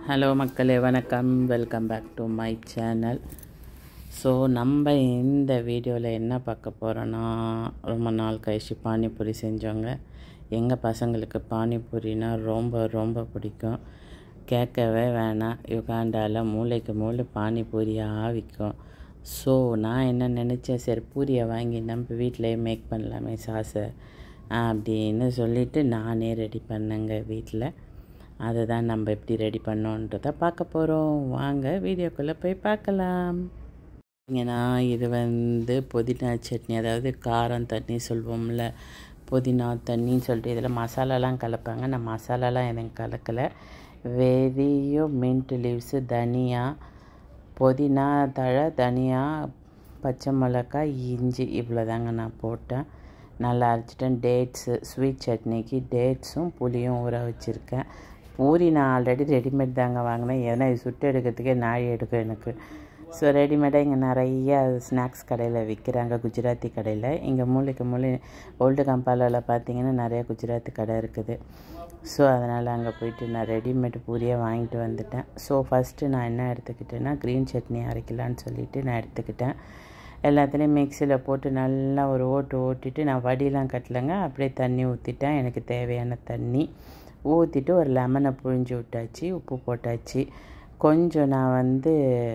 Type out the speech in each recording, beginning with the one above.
Hello மக்களே வணக்கம் welcome back to my channel so நம்ம இந்த வீடியோவில் என்ன பார்க்க போகிறோன்னா ரொம்ப நாள் கழிச்சு பானிபூரி செஞ்சோங்க எங்கள் பசங்களுக்கு பானிபூரினா ரொம்ப ரொம்ப பிடிக்கும் கேட்கவே வேணாம் யுகாண்டாவில் மூளைக்கு மூளை பானிபூரியாக விற்கும் ஸோ நான் என்ன நினச்சேன் சரி பூரியை வாங்கி நம்ம வீட்டிலேயே மேக் பண்ணலாமே சாஸை அப்படின்னு சொல்லிவிட்டு நானே ரெடி பண்ணேங்க வீட்டில் அதை தான் நம்ம எப்படி ரெடி பண்ணோன்றதை பார்க்க போகிறோம் வாங்க வீடியோக்குள்ளே போய் பார்க்கலாம் பார்த்தீங்கன்னா இது வந்து புதினா சட்னி அதாவது காரம் தண்ணி சொல்வோம்ல புதினா தண்ணின்னு சொல்லிட்டு இதில் மசாலாலாம் கலப்பாங்க நான் மசாலாலாம் எதுவும் கலக்கலை வெறியும் மின்ட் லீவ்ஸு தனியா புதினா தழை தனியா பச்சை மிளகாய் இஞ்சி இவ்வளோதாங்க நான் போட்டேன் நல்லா அரைச்சிட்டேன் டேட்ஸு ஸ்வீட் சட்னிக்கு டேட்ஸும் புளியும் ஊற வச்சுருக்கேன் பூரி நான் ஆல்ரெடி ரெடிமேட் தாங்க வாங்கினேன் ஏன்னா இது சுட்டு எடுக்கிறதுக்கே நாழி எடுக்கும் எனக்கு ஸோ ரெடிமேடாக இங்கே நிறைய ஸ்நாக்ஸ் கடையில் விற்கிறாங்க குஜராத்தி கடையில் இங்கே மூளைக்கு மூளை ஓல்டு கம்பாலாவில் பார்த்தீங்கன்னா நிறைய குஜராத்தி கடை இருக்குது ஸோ அதனால் அங்கே போயிட்டு நான் ரெடிமேட் பூரியாக வாங்கிட்டு வந்துட்டேன் ஸோ ஃபஸ்ட்டு நான் என்ன எடுத்துக்கிட்டேன்னா க்ரீன் சட்னி அரைக்கலான்னு சொல்லிவிட்டு நான் எடுத்துக்கிட்டேன் எல்லாத்துலேயும் மிக்சியில் போட்டு நல்லா ஒரு ஓட்டு ஓட்டிட்டு நான் வடிலாம் கட்டலைங்க அப்படியே தண்ணி ஊற்றிட்டேன் எனக்கு தேவையான தண்ணி ஊற்றிட்டு ஒரு லெமனை புழிஞ்சு விட்டாச்சு உப்பு போட்டாச்சு கொஞ்சம் நான் வந்து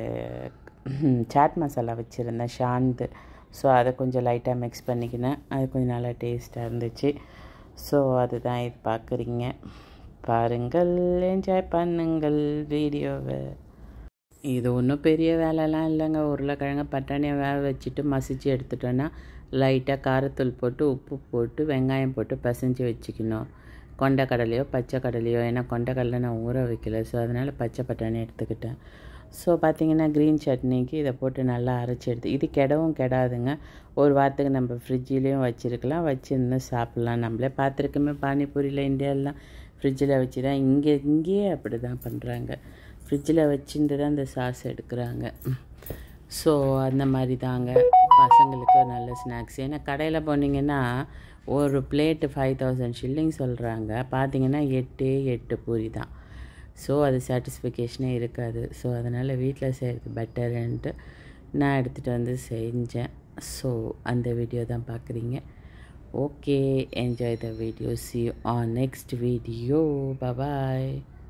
சாட் மசாலா வச்சுருந்தேன் ஷாந்து ஸோ அதை கொஞ்சம் லைட்டாக மிக்ஸ் பண்ணிக்கினேன் அது கொஞ்சம் நல்லா டேஸ்ட்டாக இருந்துச்சு ஸோ அதுதான் இது பார்க்குறீங்க பாருங்கள் என்ஜாய் பண்ணுங்கள் வீடியோவை இது ஒன்றும் பெரிய வேலைலாம் இல்லைங்க உருளைக்கிழங்கு பட்டாணியை வேக வச்சுட்டு மசிச்சு எடுத்துட்டோன்னா லைட்டாக காரத்தூள் போட்டு உப்பு போட்டு வெங்காயம் போட்டு பசைஞ்சு வச்சுக்கணும் கொண்டக்கடலையோ பச்சை கடலையோ ஏன்னா கொண்டக்கடலை நான் ஊற வைக்கல ஸோ அதனால் பச்சை பட்டாணி எடுத்துக்கிட்டேன் ஸோ பார்த்திங்கன்னா க்ரீன் சட்னிக்கு இதை போட்டு நல்லா அரைச்சி எடுத்து இது கெடவும் கெடாதுங்க ஒரு வாரத்துக்கு நம்ம ஃப்ரிட்ஜிலையும் வச்சுருக்கலாம் வச்சுருந்து சாப்பிட்லாம் நம்மளே பார்த்துருக்கோமே பானிபூரியில் இந்தியாவிலாம் ஃப்ரிட்ஜில் வச்சு தான் இங்கே இங்கேயே அப்படி தான் பண்ணுறாங்க ஃப்ரிட்ஜில் வச்சுட்டு தான் இந்த சாஸ் எடுக்கிறாங்க ஸோ அந்த மாதிரி தாங்க பசங்களுக்கு ஒரு நல்ல ஸ்நாக்ஸ் ஏன்னா கடையில் போனீங்கன்னா ஒரு பிளேட்டு ஃபைவ் தௌசண்ட் ஷில்லிங் சொல்கிறாங்க பார்த்தீங்கன்னா எட்டு எட்டு பூரி தான் ஸோ அது சாட்டிஸ்ஃபிகேஷனே இருக்காது ஸோ அதனால் வீட்டில் செய்கிறது பெட்டருன்ட்டு நான் எடுத்துகிட்டு வந்து செஞ்சேன் ஸோ அந்த வீடியோ தான் பார்க்குறீங்க okay enjoy the video see on next video bye bye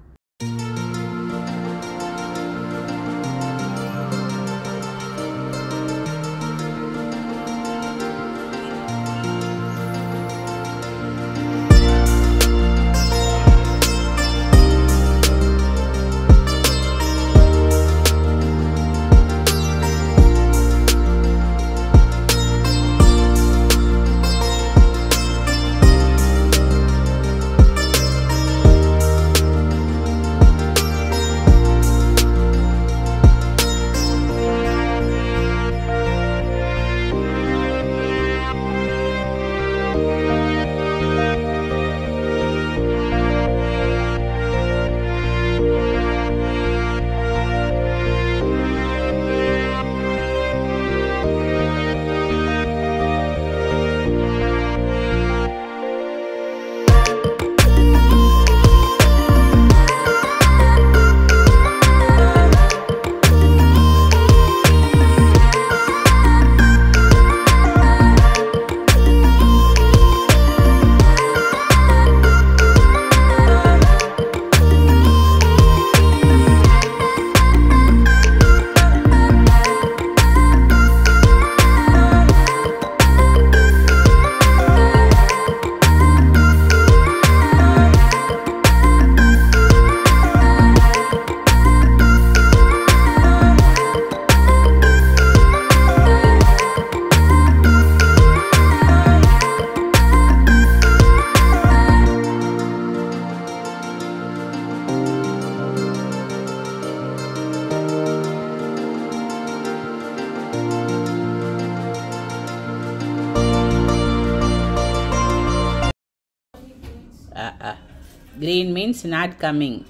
green means not coming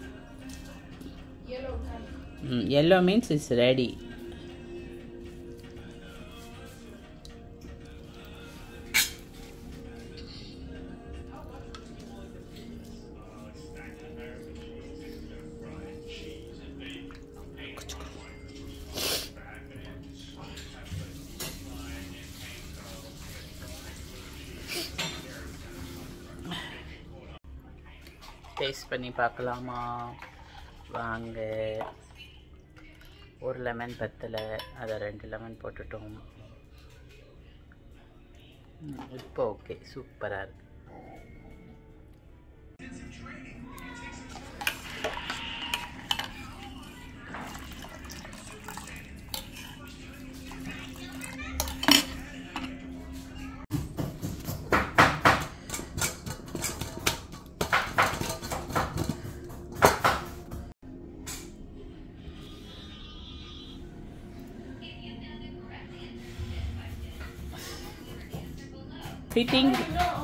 Mm, yellow means it's ready taste பண்ணி பார்க்கலாமா வாங்க ஒரு லெமன் பத்தலை அதை ரெண்டு லெமன் போட்டுட்டோம் ம், இப்போ ஓகே சூப்பராக இருக்கு Fitting.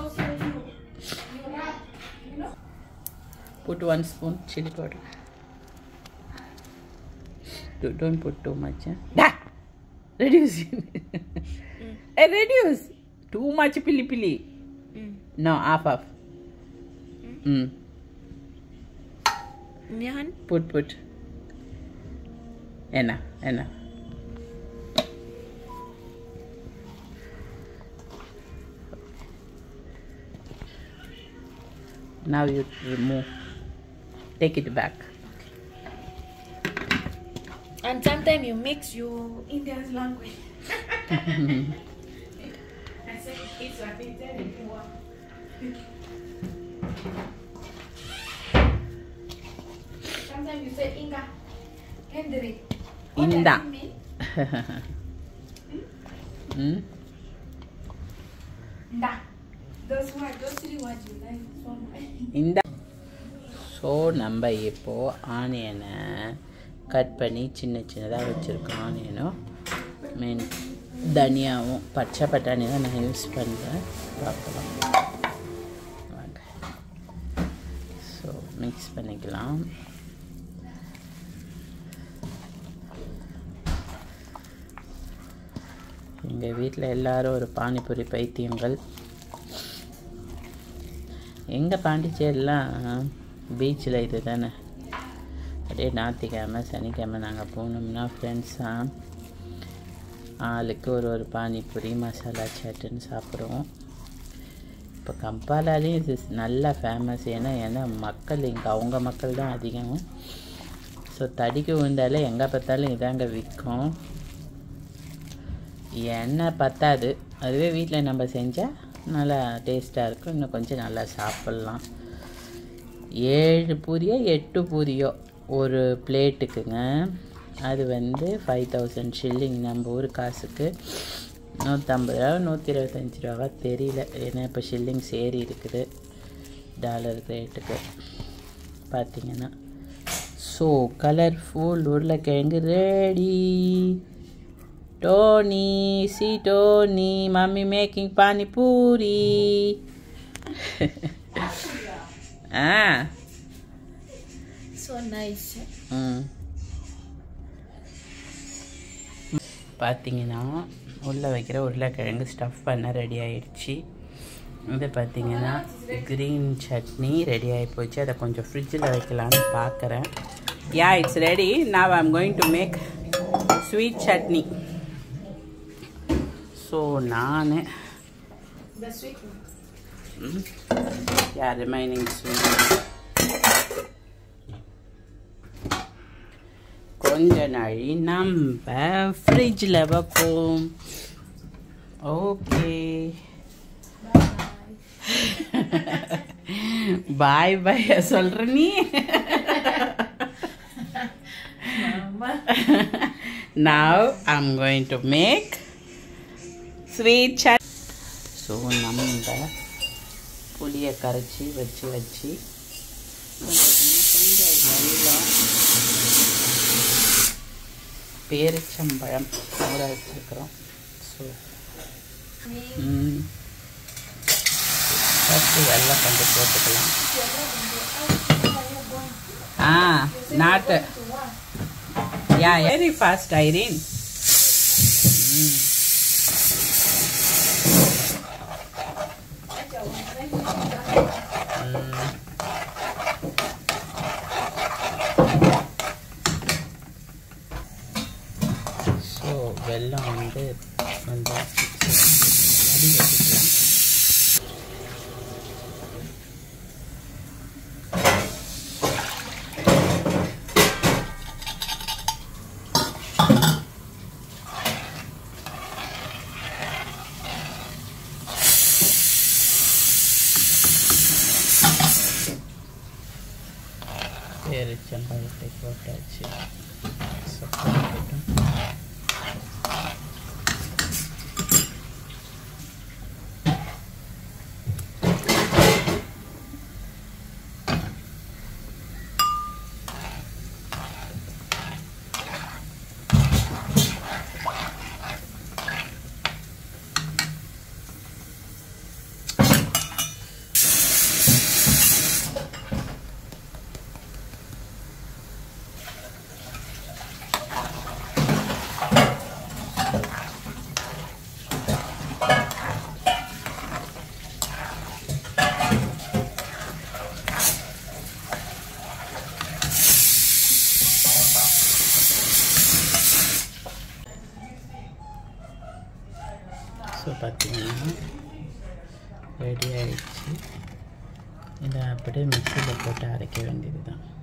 Put one spoon chili powder. Do, don't put too much. Huh? Da! Reduce. hey, reduce. Too much pili pili. No, half half. Mm. ഞാൻ Put, put. Enough, enough. Now you remove. Take it back. and sometimes you mix your Indian's language. I say it's a bit terrible. Sometimes you say Inga, Henry. What does Inda. it mean? Hmm? Inda. Those words, those three words you like so much. இந்த so நம்ம இப்போது ஆனியனை cut பண்ணி சின்ன சின்னதாக வச்சுருக்கோம் ஆனியனும் மீன் தனியாவும் பச்சை பட்டாணி தான் நான் யூஸ் பண்ணுறேன் பார்க்கலாம் வாங்க ஸோ மிக்ஸ் பண்ணிக்கலாம் எங்கள் வீட்டில் எல்லாரும் ஒரு பானிபூரி பைத்தியங்கள் எங்கள் பாண்டிச்சேரிலாம் பீச்சில் இது தானே அப்படியே ஞாயிற்றுக்கிழமை சனிக்கிழமை நாங்கள் போனோம்னா ஃப்ரெண்ட்ஸாக ஆளுக்கு ஒரு ஒரு பானிபூரி மசாலா சாட்டுன்னு சாப்பிடுவோம் இப்போ கம்பாலாலேயும் இது நல்லா ஃபேமஸ் ஏன்னா ஏன்னா மக்கள் இங்கே அவங்க மக்கள் தான் அதிகம் ஸோ தடிக்கு விழுந்தாலே எங்கே பார்த்தாலும் இதாங்க விற்கும் எண்ணெய் பத்தாது அதுவே வீட்டில் நம்ம செஞ்சால் நல்லா டேஸ்ட்டாக இருக்கும் இன்னும் கொஞ்சம் நல்லா சாப்பிட்லாம் ஏழு பூரியோ எட்டு பூரியோ ஒரு பிளேட்டுக்குங்க அது வந்து ஃபைவ் தௌசண்ட் ஷில்லிங் நம்ம ஊர் காசுக்கு நூற்றம்பது ரூபா நூற்றி இருபத்தஞ்சி ரூபா தெரியல ஏன்னா இப்போ ஷில்லிங் ஏறி இருக்குது டாலர் ரேட்டுக்கு பார்த்தீங்கன்னா ஸோ கலர்ஃபுல் உருளைக்கிழங்கு ready Tony, see Tony, mommy making pani puri. ah. So nice. ம் பார்த்தீங்கன்னா உள்ளே வைக்கிற உருளைக்கிழங்கு ஸ்டஃப் பண்ண ரெடி ஆயிடுச்சு இது பார்த்தீங்கன்னா க்ரீன் சட்னி ரெடி ஆகி போச்சு அதை கொஞ்சம் ஃப்ரிட்ஜில் வைக்கலான்னு பார்க்குறேன் yeah it's ready now I'm going to make sweet chutney so நான் The sweet one. Yeah remaining sweet கொஞ்ச நாள் நம்ம ஃப்ரிட்ஜில் வைப்போம் ஓகே பாய் பாய் சொல்ற நீ now I'm going to make sweet chat so நம்ம புளியை கரைச்சி வச்சு வச்சு கொஞ்சம் வெல்லம் பேரிச்சம்பழம் ஊற வச்சுருக்குறோம் ஸோ ஃபஸ்ட்டு வெல்லம் கொஞ்சம் போட்டுக்கலாம் ஆ நாட்டு யா வெரி ஃபாஸ்ட் ஐரீன் ஸோ வெல்லம் வந்து கொஞ்சம் வடி வச்சுக்கலாம் போட்டு போட்டாச்சு ஸோ போட்டுட்டோம் ஸோ பார்த்தீங்கன்னா ரெடி ஆயிடுச்சு இதை அப்படியே மிக்சியில் போட்டு அரைக்க வேண்டியது தான்